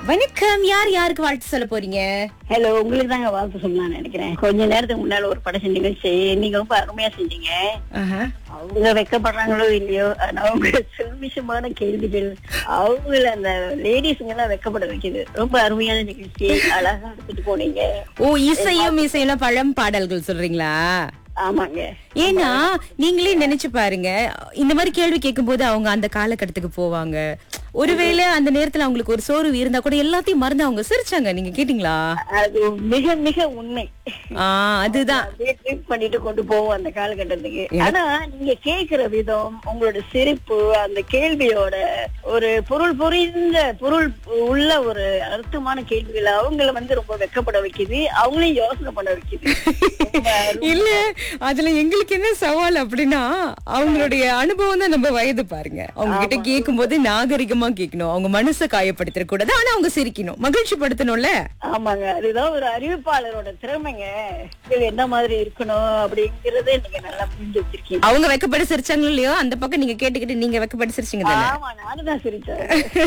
வணக்கம் யார் யாருக்கு வாழ்த்து சொல்ல போறீங்க ஹலோ உங்களுக்கு தாங்க வாழ்த்து சொல்லலாம்னு நினைக்கிறேன் கொஞ்ச நேரத்துக்கு முன்னால ஒரு படம் நிகழ்ச்சி நீங்க ரொம்ப அருமையா செஞ்சீங்க ஆஹா. அவங்க வெக்கப்படுறாங்களோ இல்லையோ ஆனா அவங்க செல்விஷமான கேள்விகள் அவங்கள அந்த லேடிஸுங்க எல்லாம் வெக்கப்பட வைக்குது ரொம்ப அருமையான நிகழ்ச்சி அழகா எடுத்துட்டு போனீங்க ஓ இசையும் இசையெல்லாம் பழம் பாடல்கள் சொல்றீங்களா ஆமாங்க ஏன்னா நீங்களே நினைச்சு பாருங்க இந்த மாதிரி கேள்வி கேட்கும்போது அவங்க அந்த காலகட்டத்துக்கு போவாங்க ஒருவேளை அந்த நேரத்துல அவங்களுக்கு ஒரு சோர்வு இருந்தா கூட எல்லாத்தையும் மறந்து அவங்க சிரிச்சாங்க நீங்க கேட்டீங்களா அது மிக மிக உண்மை ஆஹ் அதுதான் அப்படியே ட்ரீட் பண்ணிட்டு கொண்டு போவோம் அந்த காலகட்டத்துக்கு ஆனா நீங்க கேக்குற விதம் உங்களோட சிரிப்பு அந்த கேள்வியோட ஒரு பொருள் புரிந்த பொருள் உள்ள ஒரு அர்த்தமான கேள்விகள் அவங்கள வந்து ரொம்ப வெக்கப்பட வைக்குது அவங்களையும் யோசனை பண்ண வைக்குது ரொம்ப அருமை. இல்ல அதுல எங்களுக்கு என்ன சவால் அப்படின்னா அவங்களுடைய அனுபவம் தான் நம்ம வயது பாருங்க அவங்க கிட்ட கேட்கும் போது நாகரிகமா கேட்கணும் அவங்க மனசை காயப்படுத்திட கூடாது ஆனா அவங்க சிரிக்கணும் மகிழ்ச்சி படுத்தணும்ல ஆமாங்க அதுதான் ஒரு அறிவிப்பாளரோட திறமைங்க இது என்ன மாதிரி இருக்கணும் அப்படிங்கறத நீங்க நல்லா புரிஞ்சு வச்சிருக்கீங்க அவங்க வெக்கப்பட்டு சிரிச்சாங்களோ இல்லையோ அந்த பக்கம் நீங்க கேட்டுக்கிட்டு நீங்க வெக்கப்பட்டு சிரிச்சீங்க தானே ஆமா நானும் தான் சிரிச்சேன்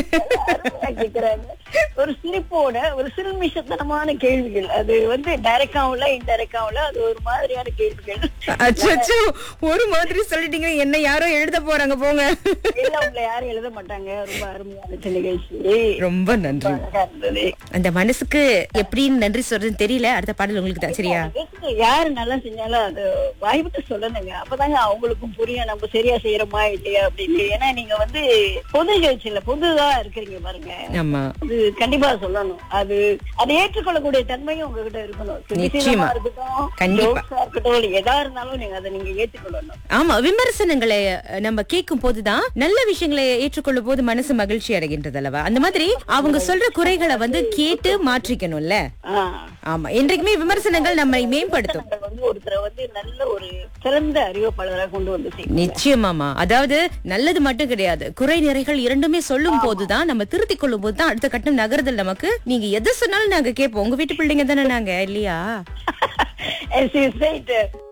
அருமையா கேக்குறாங்க ஒரு சிரிப்போட ஒரு சிறுமிஷத்தனமான கேள்விகள் அது வந்து டைரக்டாவும் இல்ல இன்டைரக்டாவும் இல்ல அது ஒரு மாதிரியான கேள்விகள் அச்சோ ஒரு மாதிரி சொல்லிட்டீங்க என்ன யாரோ எழுத போறாங்க போங்க இல்ல உங்களை யாரும் எழுத மாட்டாங்க ரொம்ப அருமையான நிகழ்ச்சி ரொம்ப நன்றி அழகா இருந்தது அந்த மனசுக்கு எப்படின்னு நன்றி சொல்றதுன்னு தெரியல அடுத்த பாடல் உங்களுக்கு தான் சரியா அதுக்கு யாரு நல்லா செஞ்சாலும் அது வாய்விட்டு சொல்லணுங்க அப்பதாங்க அவங்களுக்கும் புரியும் நம்ம சரியா செய்யறோமா இல்லையா அப்படின்னு ஏன்னா நீங்க வந்து பொது நிகழ்ச்சியில பொதுவா இருக்கிறீங்க பாருங்க ஆமா அது கண்டிப்பா சொல்லணும் அது அதை ஏற்றுக்கொள்ளக்கூடிய தன்மையும் உங்ககிட்ட இருக்கணும் நிச்சயமா. கிரிட்டிசிசமா இருக்கட்டும் கண்டிப்பா. jokes ஆ இருக்கட்டும் இல்ல எதா இருந்தாலும் நீங்க அதை நீங்க ஏற்றுக்கொள்ளணும் ஆமா விமர்சனங்களை அஹ், நம்ம கேட்கும் போதுதான் நல்ல விஷயங்களை ஏற்றுக்கொள்ளும் போது மனசு மகிழ்ச்சி அடைகின்றது அல்லவா அந்த மாதிரி அவங்க சொல்ற குறைகளை வந்து கேட்டு மாற்றிக்கணும்ல ஆஹ் ஆமா என்றைக்குமே விமர்சனங்கள் நம்மை மேம்படுத்தும் நம்ம வந்து ஒருத்தரை வந்து நல்ல ஒரு சிறந்த அறிவிப்பாளராக கொண்டு வந்து சேர்க்கணும். நிச்சயமாமா அதாவது நல்லது மட்டும் கிடையாது குறை நிறைகள் இரண்டுமே சொல்லும் போதுதான் நம்ம திருத்திக் கொள்ளும் போதுதான் அடுத்த கட்டம் நகருதல் நமக்கு நீங்க எதை சொன்னாலும் நாங்க கேட்போம் உங்க வீட்டு பிள்ளைங்க தானே நாங்க இல்லையா As you said,